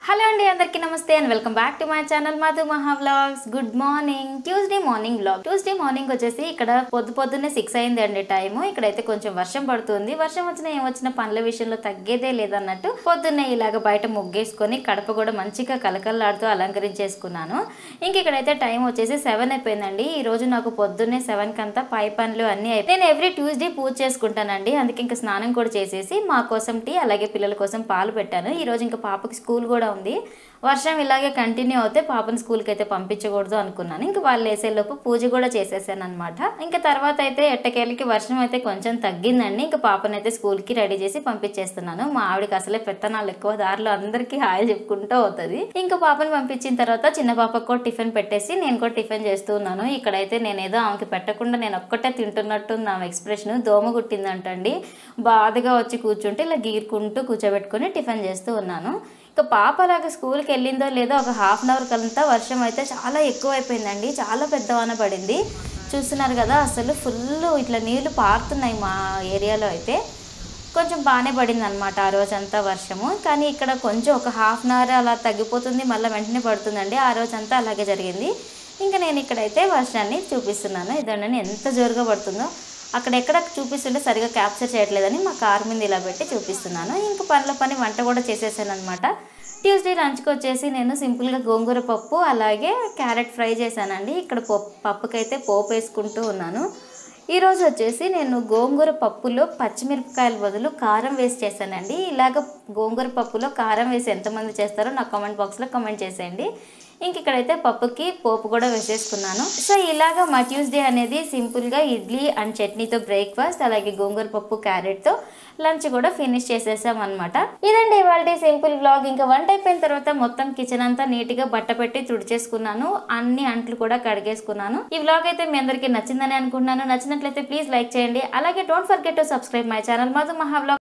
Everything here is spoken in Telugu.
హలో అండి అందరికీ నమస్తే and welcome back to my channel Madhu Maha vlogs good morning Tuesday morning vlog Tuesday morning వచ్చేసి ఇక్కడ పొద్దు పొద్దున్నే సిక్స్ అయింది అండి టైము ఇక్కడైతే కొంచెం వర్షం పడుతుంది వర్షం వచ్చినా ఏం వచ్చిన పనుల విషయంలో తగ్గేదే లేదన్నట్టు పొద్దున్నే ఇలాగ బయట ముగ్గేసుకొని కడప కూడా మంచిగా కలకల్లాడుతూ అలంకరించేసుకున్నాను ఇంక ఇక్కడైతే టైం వచ్చేసి సెవెన్ అయిపోయిందండి ఈ రోజు నాకు పొద్దున్నే సెవెన్ కంతా పై పనులు అన్ని అయిపోయి నేను ఎవ్రీ ట్యూస్డే పూజ చేసుకుంటానండి అందుకే ఇంకా స్నానం కూడా చేసేసి మా కోసం టీ అలాగే పిల్లల కోసం పాలు పెట్టాను ఈ రోజు ఇంకా పాపకి స్కూల్ కూడా ఉంది వర్షం ఇలాగే కంటిన్యూ అవుతే పాపని స్కూల్కి అయితే పంపించకూడదు అనుకున్నాను ఇంకా వాళ్ళు వేసేలోపు పూజ కూడా చేసేసాను అనమాట ఇంకా తర్వాత అయితే ఎట్టకేళ్ళకి వర్షం అయితే కొంచెం తగ్గిందండి ఇంకా పాపని అయితే స్కూల్కి రెడీ చేసి పంపించేస్తున్నాను మా ఆవిడకి అసలే పెత్తనాలు ఎక్కువ దారిలో అందరికీ హాయ్ చెప్పుకుంటూ అవుతుంది ఇంకా పాపని పంపించిన తర్వాత చిన్న పాపకు కూడా టిఫిన్ పెట్టేసి నేను కూడా టిఫిన్ చేస్తూ ఉన్నాను ఇక్కడైతే నేను ఏదో ఆమెకి పెట్టకుండా నేను ఒక్కటే తింటున్నట్టు నా ఎక్స్ప్రెషన్ దోమ కుట్టిందంటండి బాధగా వచ్చి కూర్చుంటే ఇలా గీరుకుంటూ కూర్చోబెట్టుకొని టిఫిన్ చేస్తూ ఉన్నాను ఇక పాప అలాగ స్కూల్కి వెళ్ళిందో లేదో ఒక హాఫ్ అన్ అవర్ కంతా వర్షం అయితే చాలా ఎక్కువ అయిపోయిందండి చాలా పెద్ద వాన పడింది చూస్తున్నారు కదా అసలు ఫుల్ ఇట్లా నీళ్లు పారుతున్నాయి మా ఏరియాలో అయితే కొంచెం బాగానే పడింది అనమాట ఆ రోజంతా వర్షము కానీ ఇక్కడ కొంచెం ఒక హాఫ్ అన్ అవర్ అలా తగ్గిపోతుంది మళ్ళీ వెంటనే పడుతుందండి ఆ రోజంతా అలాగే జరిగింది ఇంకా నేను ఇక్కడైతే వర్షాన్ని చూపిస్తున్నాను ఇదండి ఎంత జోరుగా పడుతుందో అక్కడ ఎక్కడ చూపిస్తుంటే సరిగా క్యాప్చర్ చేయట్లేదని మా కార్ మీద ఇలా పెట్టి చూపిస్తున్నాను ఇంకా పనుల పని వంట కూడా చేసేసాను అనమాట ట్యూస్డే లంచ్కి వచ్చేసి నేను సింపుల్గా గోంగూర పప్పు అలాగే క్యారెట్ ఫ్రై చేశానండి ఇక్కడ పప్పు పప్పుకైతే పోపు వేసుకుంటూ ఉన్నాను ఈరోజు వచ్చేసి నేను గోంగూర పప్పులో పచ్చిమిరపకాయల బదులు కారం వేసి చేశానండి ఇలాగ గోంగూర పప్పులో కారం వేసి ఎంతమంది చేస్తారో నా కామెంట్ బాక్స్లో కామెంట్ చేసేయండి ఇంక ఇక్కడైతే పప్పుకి పోపు కూడా వేసేసుకున్నాను సో ఇలాగ మా ట్యూస్డే అనేది సింపుల్గా ఇడ్లీ అండ్ చట్నీతో బ్రేక్ఫాస్ట్ అలాగే గోంగూర పప్పు క్యారెట్తో లంచ్ కూడా ఫినిష్ చేసేసాం అనమాట ఇదండి ఇవాళ సింపుల్ బ్లాగ్ ఇంకా వంట అయిపోయిన తర్వాత మొత్తం కిచెన్ అంతా నీట్ గా బట్ట పెట్టి తుడిచేసుకున్నాను అన్ని అంట్లు కూడా కడిగేసుకున్నాను ఈ బ్లాగ్ అయితే మీ అందరికీ నచ్చిందని అనుకుంటున్నాను నచ్చినట్లయితే ప్లీజ్ లైక్ చేయండి అలాగే don't forget to subscribe my channel Madhu Maha blog